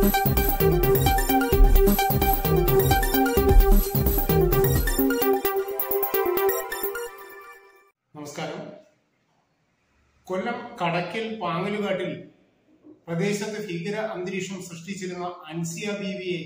നമസ്കാരം കൊല്ലം കടക്കൽ പാങ്ങലുകാട്ടിൽ പ്രദേശത്ത് ഭീകര അന്തരീക്ഷം സൃഷ്ടിച്ചിരുന്ന അൻസിയ ബീവിയെ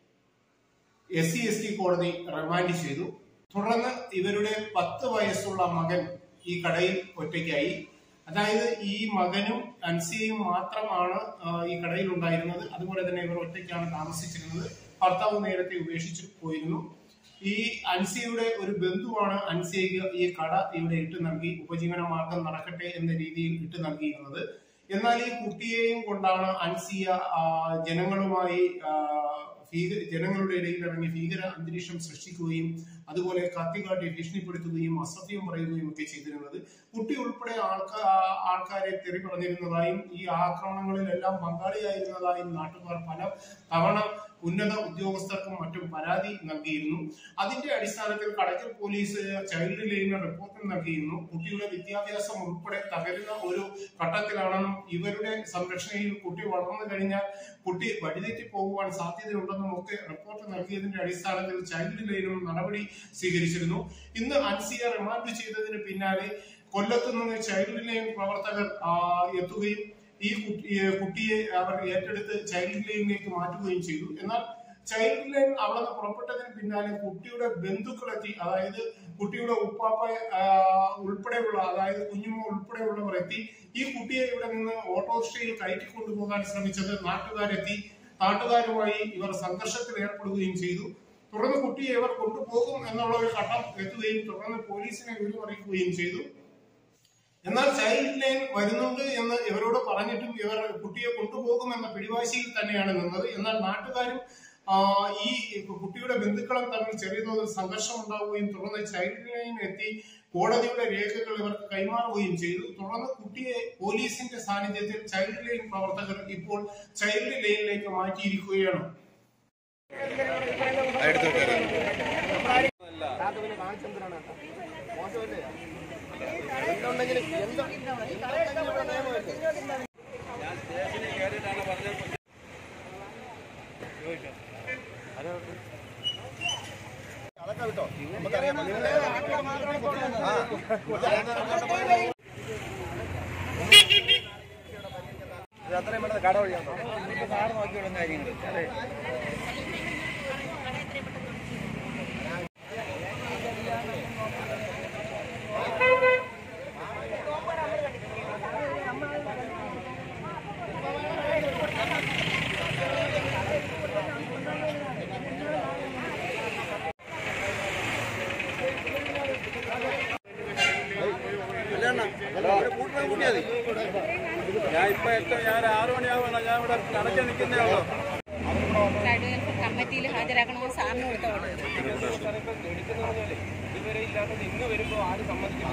എസ് സി എസ് ടി കോടതി റിമാൻഡ് ചെയ്തു തുടർന്ന് ഇവരുടെ പത്ത് വയസ്സുള്ള മകൻ ഈ കടയിൽ ഒറ്റയ്ക്കായി അതായത് ഈ മകനും അൻസിയയും മാത്രമാണ് ആ, ഈ കടയിൽ ഉണ്ടായിരുന്നത് അതുപോലെ തന്നെ ഇവർ ഒറ്റയ്ക്കാണ് താമസിച്ചിരുന്നത് ഭർത്താവ് നേരത്തെ ഉപേക്ഷിച്ചു പോയിരുന്നു ഈ അൻസിയുടെ ഒരു ബന്ധുവാണ് അൻസിയയ്ക്ക് ഈ കട ഇവിടെ ഇട്ട് നൽകി ഉപജീവന മാർഗം നടക്കട്ടെ എന്ന രീതിയിൽ ഇട്ട് നൽകിയിരുന്നത് എന്നാൽ ഈ കുട്ടിയെയും കൊണ്ടാണ് അൻസിയ ആ, ജനങ്ങളുമായി ആ, ഭീക ജനങ്ങളുടെ ഇടയിൽ ഇറങ്ങി ഭീകര അന്തരീക്ഷം സൃഷ്ടിക്കുകയും അതുപോലെ കത്തിക്കാട്ടി ഭീഷണിപ്പെടുത്തുകയും അസഭ്യം പറയുകയും ഒക്കെ ചെയ്തിരുന്നത് കുട്ടി ഉൾപ്പെടെ ആൾക്കാ ആൾക്കാരെ തെറി പറഞ്ഞിരുന്നതായും ഈ ആക്രമണങ്ങളിലെല്ലാം പങ്കാളിയായിരുന്നതായും നാട്ടുകാർ പല തവണ ഉന്നത ഉദ്യോഗസ്ഥർക്കും മറ്റും പരാതി നൽകിയിരുന്നു അതിന്റെ അടിസ്ഥാനത്തിൽ കടക്കൽ പോലീസ് ചൈൽഡ് ലൈനിന് റിപ്പോർട്ട് നൽകിയിരുന്നു കുട്ടിയുടെ വിദ്യാഭ്യാസം ഉൾപ്പെടെ തകരുന്ന ഒരു ഘട്ടത്തിലാണെന്നും ഇവരുടെ സംരക്ഷണയിൽ കുട്ടി വളർന്നു കഴിഞ്ഞാൽ കുട്ടി വഴിതെറ്റി പോകുവാൻ സാധ്യതയുണ്ടെന്നും ഒക്കെ റിപ്പോർട്ട് നൽകിയതിന്റെ അടിസ്ഥാനത്തിൽ ചൈൽഡ് ലൈനും നടപടി സ്വീകരിച്ചിരുന്നു ഇന്ന് അൻസിയെ റിമാൻഡ് ചെയ്തതിന് പിന്നാലെ കൊല്ലത്ത് നിന്ന് ചൈൽഡ് ലൈൻ പ്രവർത്തകർ ആ, എത്തുകയും ഈ കുട്ടി- ഈ കുട്ടിയെ അവർ ഏറ്റെടുത്ത് ചൈൽഡ് ലൈനിലേക്ക് മാറ്റുകയും ചെയ്തു എന്നാൽ ചൈൽഡ് ലൈൻ അവിടെ നിന്ന് പുറപ്പെട്ടതിന് പിന്നാലെ കുട്ടിയുടെ ബന്ധുക്കളെത്തി അതായത് കുട്ടിയുടെ ഉപ്പാപ്പ ആ, ഉൾപ്പെടെയുള്ള അതായത് കുഞ്ഞുമ്മ ഉൾപ്പെടെയുള്ളവർ എത്തി ഈ കുട്ടിയെ ഇവിടെ നിന്ന് ഓട്ടോറിക്ഷയിൽ കയറ്റി കൊണ്ടുപോകാൻ ശ്രമിച്ചത് നാട്ടുകാരെത്തി നാട്ടുകാരുമായി ഇവർ സംഘർഷത്തിൽ ഏർപ്പെടുകയും ചെയ്തു തുടർന്ന് കുട്ടിയെ ഇവർ കൊണ്ടുപോകും എന്നുള്ള ഒരു ഘട്ടം എത്തുകയും തുടർന്ന് പോലീസിനെ വിവരം അറിയിക്കുകയും ചെയ്തു എന്നാൽ ചൈൽഡ് ലൈൻ വരുന്നുണ്ട് എന്ന് ഇവരോട് പറഞ്ഞിട്ടും ഇവർ കുട്ടിയെ കൊണ്ടുപോകുമെന്ന പിടിവാശിയിൽ തന്നെയാണ് നിന്നത് എന്നാൽ നാട്ടുകാരും ആ, ഈ കുട്ടിയുടെ ബന്ധുക്കളും തമ്മിൽ ചെറിയ തോതിൽ സംഘർഷം ഉണ്ടാവുകയും തുടർന്ന് ചൈൽഡ് ലൈൻ എത്തി കോടതിയുടെ രേഖകൾ ഇവർക്ക് കൈമാറുകയും ചെയ്തു തുടർന്ന് കുട്ടിയെ പോലീസിന്റെ സാന്നിധ്യത്തിൽ ചൈൽഡ് ലൈൻ പ്രവർത്തകർ ഇപ്പോൾ ചൈൽഡ് ലൈനിലേക്ക് മാറ്റിയിരിക്കുകയാണ് അത്രയും വേണ്ടത് കട വഴിയാണോ കാട് നോക്കിയുള്ള കാര്യങ്ങൾ അതെ ഞാൻ ഇപ്പൊ എത്ര ഞാൻ ആറു മണിയാവുന്ന ഞാൻ ഇവിടെ കടയ്ക്ക് നിൽക്കുന്നേ ഉള്ളൂ കടുവൽ കമ്മിറ്റിയിൽ ഹാജരാക്കണമെന്ന് സാറിന് കൊടുത്ത ഓർഡർ ഇതുവരെ ഇല്ലാത്തത് ഇന്ന് വരുമ്പോ ആരും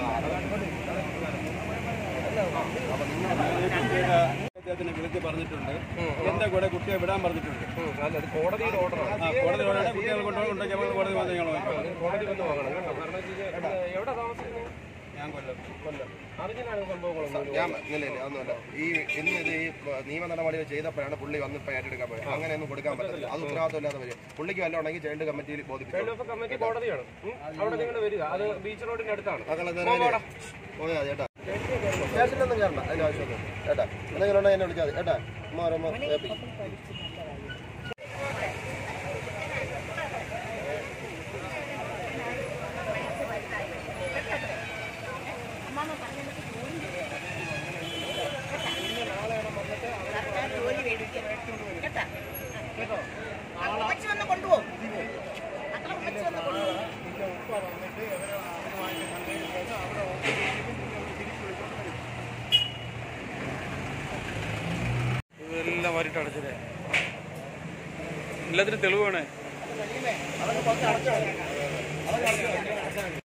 അദ്ദേഹത്തിന് വിളിച്ച് പറഞ്ഞിട്ടുണ്ട് എന്റെ കൂടെ കുട്ടിയെ വിടാൻ പറഞ്ഞിട്ടുണ്ട് അത് കോടതിയുടെ ഓർഡറാണ് കോടതി ഓർഡറാണ് കുട്ടികളെ കൊണ്ടുണ്ടെങ്കിൽ നമ്മൾ കോടതി വന്ന് ഞങ്ങൾ കോടതി വന്ന് വാങ്ങണം കേട്ടോ കാരണം എവിടെ താമസിക്കുന്നത് ഞാൻ കൊല്ലം കൊല്ലം അറിഞ്ഞാണ് സംഭവങ്ങളൊന്നും ഞാൻ ഇല്ല ഇല്ല ഒന്നുമല്ല ഈ ഇന്ന് ഇത് ഈ നിയമ നടപടികൾ ചെയ്തപ്പോഴാണ് പുള്ളി വന്ന് ഇപ്പൊ ഏറ്റെടുക്കാൻ പോയത് അങ്ങനെയൊന്നും കൊടുക്കാൻ പറ്റില്ല അത് ഉത്തരവാദിത്തമില്ലാതെ വരും പുള്ളിക്ക് വല്ല ഉണ്ടെങ്കിൽ ചൈൽഡ് കമ്മിറ്റിയിൽ ബോധിപ്പിച്ചു കമ്മിറ്റി കോടതിയാണ് അവിടെ നിങ്ങൾ വരിക അത് ബീച്ച് റോഡിന്റെ അടുത്താണ് പോയാ ചേട്ടാ സ്റ്റേഷനിലൊന്നും കയറണ്ട അതിന്റെ ആവശ്യമൊന്നും ചേട്ടാ എന്തെങ്കിലും ഉണ്ടെങ്കിൽ എന്നെ വിളിച്ചാൽ മതി ചേട്ടാ ഉമ്മ പറയുമ്പോ ഹാപ്പി ജോലി മേടിക്കാൻ കേട്ടാ ഉമ്മച്ചി വന്ന് കൊണ്ടുപോകും മക്കളെ ഉമ്മച്ചി വന്ന് കൊണ്ടുപോകും ഇതെല്ലാം വരിട്ട് അടച്ചില്ലേ എല്ലാത്തിനും തെളിവാണ്